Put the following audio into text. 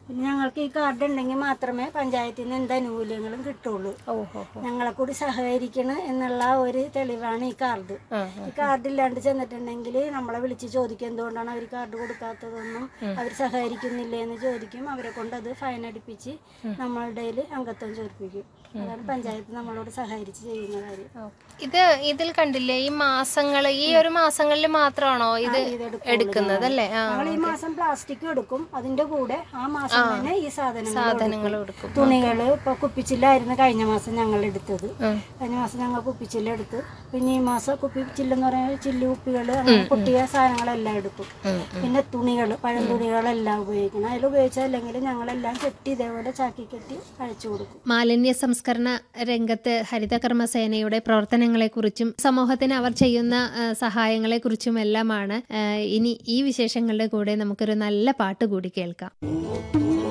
പിന്നെ ഞങ്ങൾക്ക് ഈ കാർഡ് ഉണ്ടെങ്കിൽ മാത്രമേ പഞ്ചായത്തിൽ നിന്ന് എന്ത് ആനുകൂല്യങ്ങളും കിട്ടുള്ളൂ ഓഹോ ഞങ്ങളെ കൂടി സഹകരിക്കണം എന്നുള്ള ഒരു തെളിവാണ് ഈ കാർഡ് ആ ഈ കാർഡ് ഇല്ലാണ്ട് ചെന്നിട്ടുണ്ടെങ്കിൽ നമ്മളെ വിളിച്ച് ചോദിക്കും എന്തുകൊണ്ടാണ് അവർ കാർഡ് കൊടുക്കാത്തതെന്നും അവർ സഹകരിക്കുന്നില്ലേ എന്ന് ചോദിക്കും അവരെ കൊണ്ട് അത് ഫൈൻ അടിപ്പിച്ച് നമ്മളുടെ കയ്യിൽ അംഗത്വം ചേർപ്പിക്കും അതാണ് പഞ്ചായത്ത് നമ്മളോട് സഹകരിച്ച് ചെയ്യുന്ന കാര്യം ഇത് ഇതിൽ കണ്ടില്ലേ ഈ മാസങ്ങൾ ഈ ഒരു മാസങ്ങളിൽ മാത്രമാണോ ഇത് ഇതെടുക്കുള്ളൂ എടുക്കുന്നത് അല്ലേ ആ ഞങ്ങൾ ഈ മാസം പ്ലാസ്റ്റിക് എടുക്കും അതിന്റെ കൂടെ ആ മാസം തന്നെ ഈ സാധനങ്ങൾ സാധനങ്ങൾ എടുക്കും തുണികള് ഇപ്പൊ കുപ്പിച്ചില്ലായിരുന്നു കഴിഞ്ഞ മാസം ഞങ്ങൾ എടുത്തത് ഉം. കഴിഞ്ഞ മാസം ഞങ്ങൾ കുപ്പിച്ചില്ല എടുത്ത് പിന്നെ ഈ മാസം കുപ്പിച്ചില്ലെന്ന് പറയുന്നത് ചില്ലു കുപ്പികൾ അങ്ങനെ പൊട്ടിയ സാധനങ്ങളെല്ലാം എടുക്കും പിന്നെ തുണികൾ പഴം തുണികളെല്ലാം ഉപയോഗിക്കണം അതിൽ ഉപയോഗിച്ചല്ലെങ്കിൽ ഞങ്ങളെല്ലാം കെട്ടി ഇതേപോലെ ചാക്കി കെട്ടി അയച്ചു കൊടുക്കും മാലിന്യ സംസ്കരണ രംഗത്ത് ഹരിതകർമ്മ സേനയുടെ പ്രവർത്തനങ്ങളെക്കുറിച്ചും സമൂഹത്തിന് അവർ ചെയ്യുന്ന ആ, സഹായങ്ങളെക്കുറിച്ചും എല്ലാമാണ് ആ, ഇനി ഈ വിശേഷങ്ങളുടെ കൂടെ നമുക്കൊരു നല്ല പാട്ട് കൂടി കേൾക്കാം